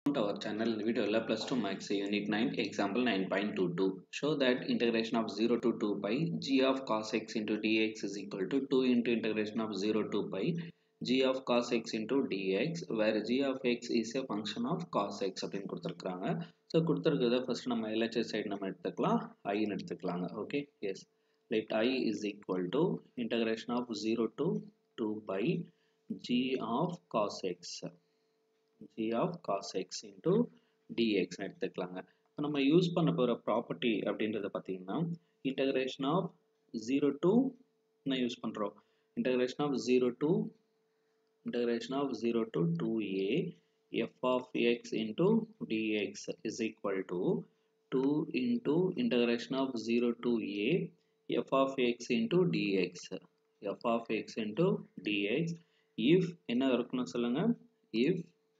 to our channel in the video la plus 2 max unit 9 example 9.22 show that integration of 0 to 2 pi g of cos x into dx is equal to 2 into integration of 0 to pi g of cos x into dx where g of x is a function of cos x அப்படின்னு கொடுத்துருக்காங்க so கொடுத்துருக்கிறத first நம்ம LHS side நம்ம எடுத்துக்கலாம் ஐன்னு எடுத்துக்கலாங்க okay yes let i is equal to integration of 0 to 2 pi g of cos x g of cos x into dx னு எடுத்துக்கலாங்க இப்போ நம்ம யூஸ் பண்ண போகிற ப்ராப்பர்ட்டி அப்படின்றத பார்த்தீங்கன்னா இன்டகிரேஷன் ஆஃப் ஜீரோ டு என்ன யூஸ் பண்ணுறோம் integration of zero to integration of zero to two a f of x into dx is equal to two into integration of zero to a f of x into dx f of x into dx if என்ன இருக்கணும் சொல்லுங்க if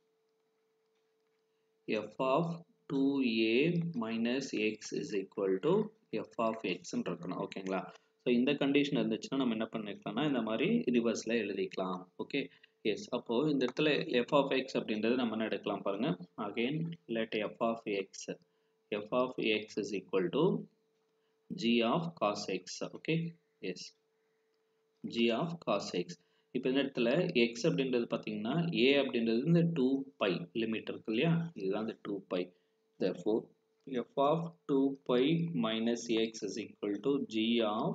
f of 2a minus x is equal to f of x இருக்கணும் ஓகேங்களா so இந்த condition இருந்துச்சுன்னா நம்ம என்ன பண்ணிக்கலாம்னா இந்த மாதிரி ரிவர்ஸில் எழுதிக்கலாம் ஓகே எஸ் அப்போது இந்த இடத்துல எஃப் ஆஃப் எக்ஸ் அப்படின்றது நம்ம என்ன எடுக்கலாம் பாருங்கள் again let f of x f of x is equal to g of cos x okay yes g of cos x இப்போ இந்த இடத்துல x அப்படின்றது பார்த்தீங்கன்னா a அப்படின்றது இந்த டூ பை லிமிட் இருக்கு இல்லையா இதுதான் இந்த two pi therefore f of 2 pi minus x is equal to g of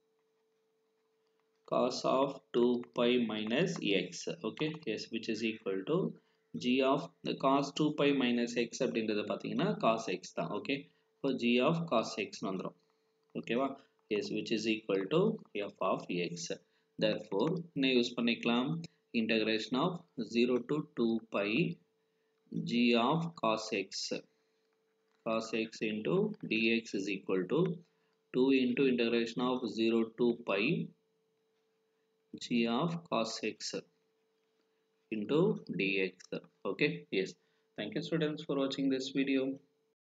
cos of 2 pi minus x okay yes which is equal to g of the cos 2 pi minus x அப்படின்றது பார்த்தீங்கன்னா cos x தான் okay இப்போ g of cos x வந்துடும் ஓகேவா yes which is equal to f of x therefore என்ன use பண்ணிக்கலாம் integration of zero to two pi g of cos x cos x into dx is equal to two into integration of zero to pi g of cos x into dx okay yes thank you students for watching this video